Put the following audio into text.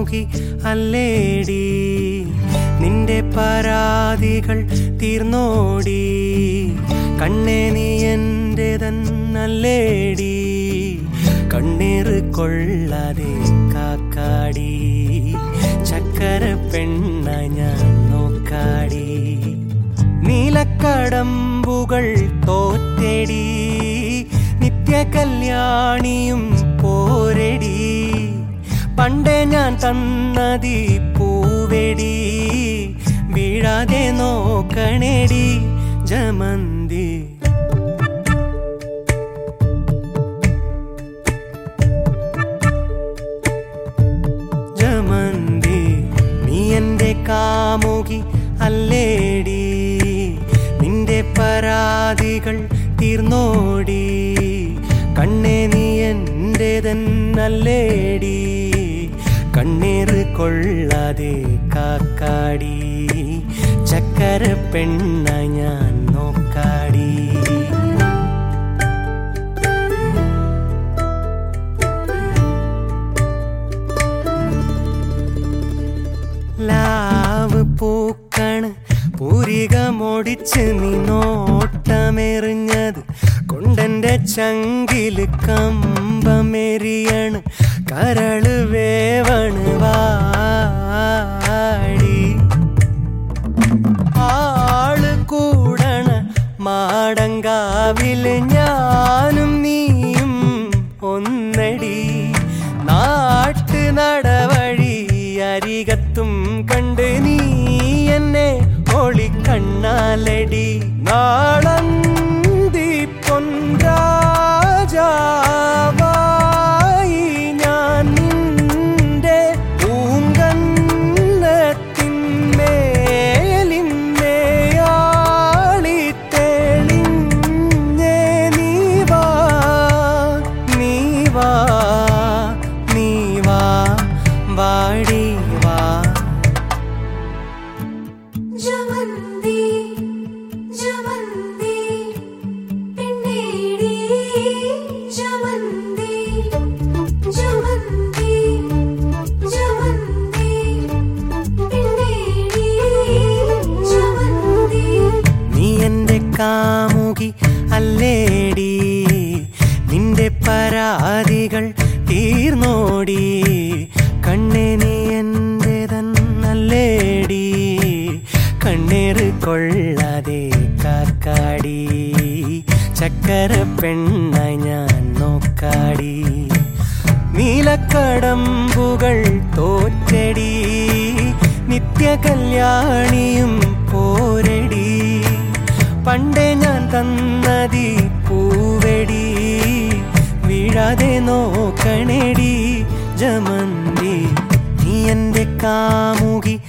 കാമുകി അല്ലേടി നിന്റെ പരാതികൾ തീർന്നോടി കണ്ണേ നീ എൻ്റെ തന്നല്ലേടി കണ്ണീർ കൊള്ളാതെ കാക്കാടി ചക്കര പെണ്ണ ഞാൻ നോക്കാടി നീലക്കടമ്പുകൾ തോറ്റെടി നിത്യ കല്യാണിയും പോരടി പണ്ടേ ഞാൻ തന്നതി പൂവെടി വീഴാതെ നോക്കണേടി ജമന്തി ജമന്തി നീ എൻ്റെ കാമുകി അല്ലേടി നിന്റെ പരാതികൾ തീർന്നോടി കണ്ണേ നീ എൻ്റെ തന്നല്ലേടി കണ്ണീർ കൊള്ളാതെ കാക്കാടി ചക്കര പെണ്ണ ഞാൻ നോക്കാടി ലാവ് പൂക്കാണ് പൂരികമൊടിച്ച് നീ നോട്ടമെറിഞ്ഞത് കൊണ്ടെന്റെ ചങ്കില് കമ്പമെരിയണ് കരള് വേവണ് വാടി ആള് കൂടണ മാടങ്കാവില് ഞാനും നീയും ഒന്നടി നാട്ടു നടവഴി അരികത്തും കണ്ട് നീ എന്നെ ഒളിക്കണ്ണാലടി നാളന്തി പൊൻരാജാവായി ഞാൻ നിന്റെ പൂങ്കന്നത്തിന്മേലിന്മേയാളി തെളിഞ്ഞേ നീ വാ നീ വാ നീ വാ വാടി വാ ജമന്തി ജമന്തി പെണ്ണേടി ജമന്തി ജമന്തി ജമന്തി പെണ്ണേടി ജമന്തി നീ എൻ്റെ കാമുകി അല്ലേടി നിന്റെ പരാതികൾ തീർന്നോടി കണ്ണേ നീ എൻ്റെ തന്നല്ലേടി കണ്ണീർ കൊള്ളാതെ കാക്കാടി ചക്കര പെണ്ണ ഞാൻ നോക്കാടി നീലക്കടമ്പുകൾ തോറ്റടി നിത്യ കല്യാണിയും പോരടി പണ്ടേ ഞാൻ തന്നതി പൂവെടി വീഴാതെ നോക്കണേടി ജമന്തി നീ എൻ്റെ കാമുകി